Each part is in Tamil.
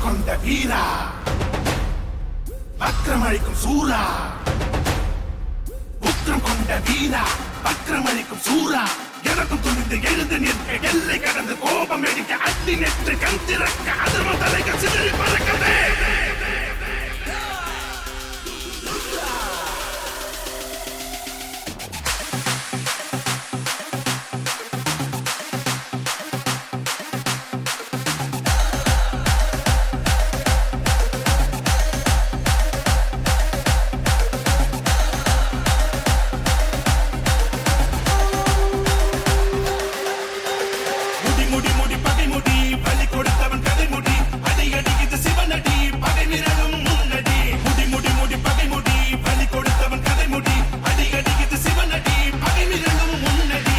கொண்ட வீரா வக்ரமழிக்கும் சூரா உக்ரம் கொண்ட வீரா வக்ரமழிக்கும் சூரா எனக்கும் துணிந்து எழுந்து நிற்க எல்லை கடந்து கோபம் எடுக்க அத்தி நெற்று கண் திறக்க அதர்ம தலைகள் சிதறி பறக்கதே முடி முடி முடி பகை முடி பலி கொடுத்தவன் கதை முடி அடி அடி இது சிவனடி பகை நிரலும் முன்னடி முடி முடி முடி பகை முடி பலி கொடுத்தவன் கதை முடி அடி அடி இது சிவனடி பகை நிரலும் முன்னடி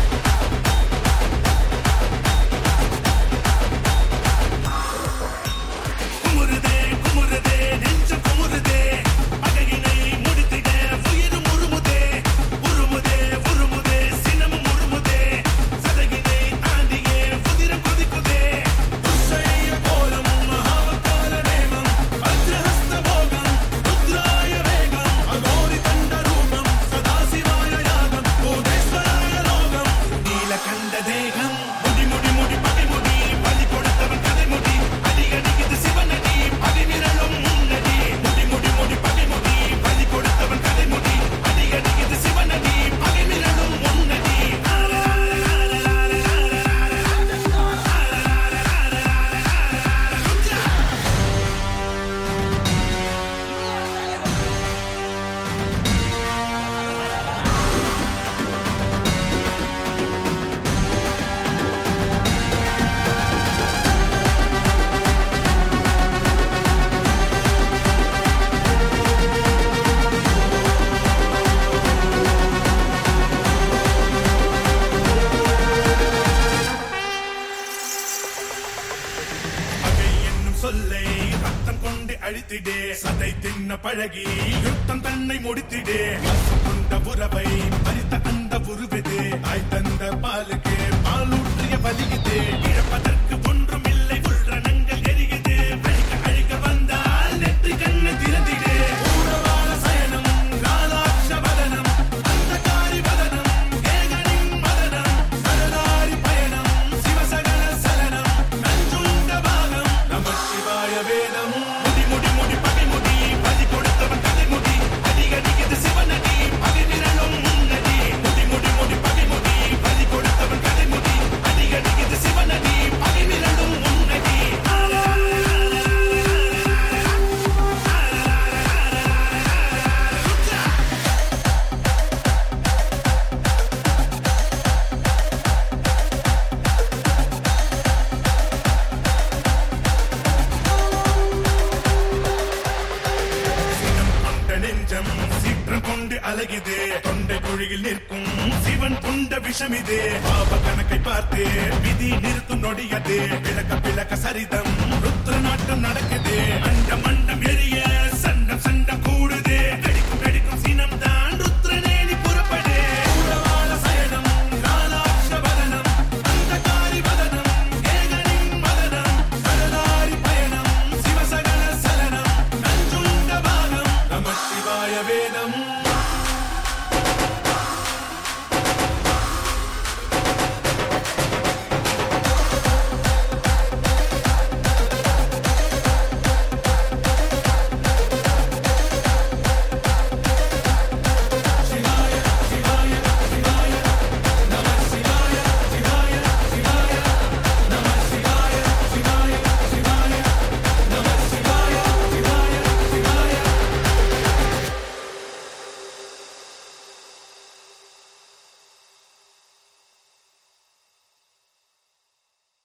குமுறுதே குமுறுதே நெஞ்சம் குமுறுதே பகையினை முடித்திட உயிரும் உருமுதே உருமுதே உருமுதே சினமும் உருமுதே சதகினை தாண்டியே உதிரம் கொதிக்குதே துஷைய கோலம் மகாகால நேமம் வஜ்ரஹஸ்த போகம் ருத்ராய வேகம் அகோரி தண்ட ரூபம் சதாசிவாய யாகம் கோதேஸ்வராய லோகம் நீலகண்ட தேகம் முடி முடி முடி பகை முடி பலி கொடுத்தவன் கதை முடி அடி அடிக்குது சிவனடி பகை நிரலும் முன்னடி முடி முடி முடி பகை முடி பலி கொடுத்தவன் கதை முடி அடி அடிக்குது சிவனடி பகை நிரலும் முன்னடி பகை என்னும் சொல்லை ரத்தம் கொண்டு அழித்திடே சதை தின்ன பழகி யுத்தம் தன்னை முடித்திடே வசம் கொண்ட உறவை பறித்த அந்த உருவதே தாய் தந்த பாலுக்கு பாலூற்றிய பலியுதே இழப்பதற்கு ஒன்றும் இல்லை உள்ரணங்கள் எரியுது அழிக்க அழிக்க வந்தால் நெற்றி கண்ணை திறந்திடே ஊரவார சயனம் காலாட்ச வதனம் அந்த காரி வதனம் ஏகனின் மதனம் சரதாரி பயணம் சிவசகல சலனம் நஞ்சுண்ட பாகம் நமச்சிவாய வேதம் முடி முடி முடி பகை முடி பலி கொடுத்தவன் கதை முடி அடி அடிக்குது சிவனடி பகை நிரலும் முன்னடி முடி முடி முடி பகை முடி பலி கொடுத்தவன் கதை முடி அடி அடிக்குது சிவனடி பகை நிரலும் முன்னடி சினம் கொண்ட நெஞ்சம் சீற்றம் கொண்டு அழகிதே தொண்டை குழியில் நிற்கும் சிவன் கொண்ட விஷமிதே பாப கணக்கை பார்த்து விதி நிறுத்தும் நொடியதே விளக்க விளக்க சரிதம் ருத்ர நாட்டம் நடக்குதே மண்டம் மண்டம் எரி